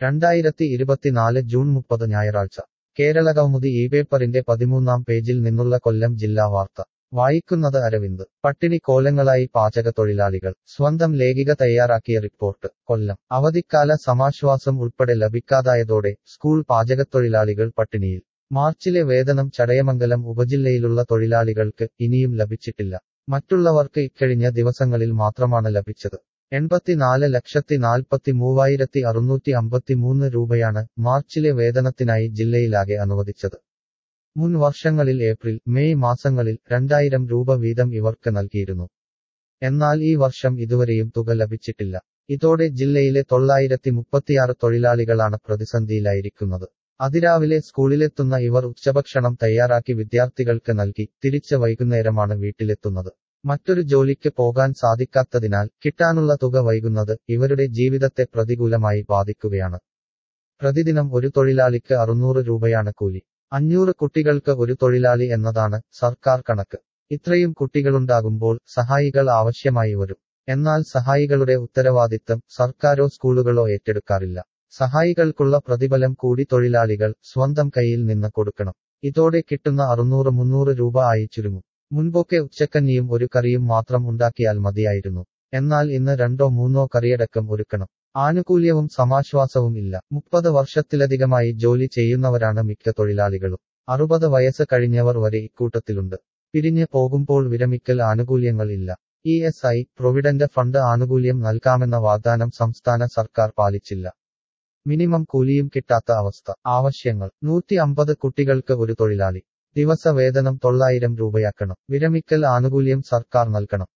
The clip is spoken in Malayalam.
രണ്ടായിരത്തി ഇരുപത്തിനാല് ജൂൺ മുപ്പത് ഞായറാഴ്ച കേരളകൗമുദി ഈ പേപ്പറിന്റെ പതിമൂന്നാം പേജിൽ നിന്നുള്ള കൊല്ലം ജില്ലാ വാർത്ത വായിക്കുന്നത് അരവിന്ദ് പട്ടിണി കോലങ്ങളായി പാചക തൊഴിലാളികൾ സ്വന്തം ലേഖിക തയ്യാറാക്കിയ റിപ്പോർട്ട് കൊല്ലം അവധിക്കാല സമാശ്വാസം ഉൾപ്പെടെ ലഭിക്കാതായതോടെ സ്കൂൾ പാചകത്തൊഴിലാളികൾ പട്ടിണിയിൽ മാർച്ചിലെ വേതനം ചടയമംഗലം ഉപജില്ലയിലുള്ള തൊഴിലാളികൾക്ക് ഇനിയും ലഭിച്ചിട്ടില്ല മറ്റുള്ളവർക്ക് ഇക്കഴിഞ്ഞ ദിവസങ്ങളിൽ മാത്രമാണ് ലഭിച്ചത് എൺപത്തിനാല് ലക്ഷത്തി നാൽപ്പത്തി മൂവായിരത്തി അറുന്നൂറ്റി അമ്പത്തിമൂന്ന് രൂപയാണ് മാർച്ചിലെ വേതനത്തിനായി ജില്ലയിലാകെ അനുവദിച്ചത് മുൻ വർഷങ്ങളിൽ ഏപ്രിൽ മെയ് മാസങ്ങളിൽ രണ്ടായിരം രൂപ വീതം ഇവർക്ക് നൽകിയിരുന്നു എന്നാൽ ഈ വർഷം ഇതുവരെയും തുക ലഭിച്ചിട്ടില്ല ഇതോടെ ജില്ലയിലെ തൊള്ളായിരത്തി മുപ്പത്തിയാറ് തൊഴിലാളികളാണ് പ്രതിസന്ധിയിലായിരിക്കുന്നത് അതിരാവിലെ സ്കൂളിലെത്തുന്ന ഇവർ ഉച്ചഭക്ഷണം തയ്യാറാക്കി വിദ്യാർത്ഥികൾക്ക് നൽകി തിരിച്ച് വൈകുന്നേരമാണ് വീട്ടിലെത്തുന്നത് മറ്റൊരു ജോലിക്ക് പോകാൻ സാധിക്കാത്തതിനാൽ കിട്ടാനുള്ള തുക വൈകുന്നത് ഇവരുടെ ജീവിതത്തെ പ്രതികൂലമായി ബാധിക്കുകയാണ് പ്രതിദിനം ഒരു തൊഴിലാളിക്ക് അറുന്നൂറ് രൂപയാണ് കൂലി അഞ്ഞൂറ് കുട്ടികൾക്ക് ഒരു തൊഴിലാളി എന്നതാണ് സർക്കാർ കണക്ക് ഇത്രയും കുട്ടികളുണ്ടാകുമ്പോൾ സഹായികൾ ആവശ്യമായി വരും എന്നാൽ സഹായികളുടെ ഉത്തരവാദിത്തം സർക്കാരോ സ്കൂളുകളോ ഏറ്റെടുക്കാറില്ല സഹായികൾക്കുള്ള പ്രതിഫലം കൂടി തൊഴിലാളികൾ സ്വന്തം കയ്യിൽ നിന്ന് കൊടുക്കണം ഇതോടെ കിട്ടുന്ന അറുന്നൂറ് മുന്നൂറ് രൂപ ആയി ചുരുങ്ങും മുൻപൊക്കെ ഉച്ചക്കഞ്ഞിയും ഒരു കറിയും മാത്രം ഉണ്ടാക്കിയാൽ മതിയായിരുന്നു എന്നാൽ ഇന്ന് രണ്ടോ മൂന്നോ കറിയടക്കം ഒരുക്കണം ആനുകൂല്യവും സമാശ്വാസവും ഇല്ല മുപ്പത് വർഷത്തിലധികമായി ജോലി ചെയ്യുന്നവരാണ് മിക്ക തൊഴിലാളികളും അറുപത് വയസ്സ് കഴിഞ്ഞവർ വരെ ഇക്കൂട്ടത്തിലുണ്ട് പിരിഞ്ഞ് പോകുമ്പോൾ വിരമിക്കൽ ആനുകൂല്യങ്ങൾ ഇല്ല E S I provident fund ആനുകൂല്യം നൽകാമെന്ന വാഗ്ദാനം സംസ്ഥാന സർക്കാർ പാലിച്ചില്ല മിനിമം കൂലിയും കിട്ടാത്ത അവസ്ഥ ആവശ്യങ്ങൾ നൂറ്റി അമ്പത് കുട്ടികൾക്ക് ഒരു തൊഴിലാളി ദിവസവേതനം തൊള്ളായിരം രൂപയാക്കണം വിരമിക്കൽ ആനുകൂല്യം സർക്കാർ നൽകണം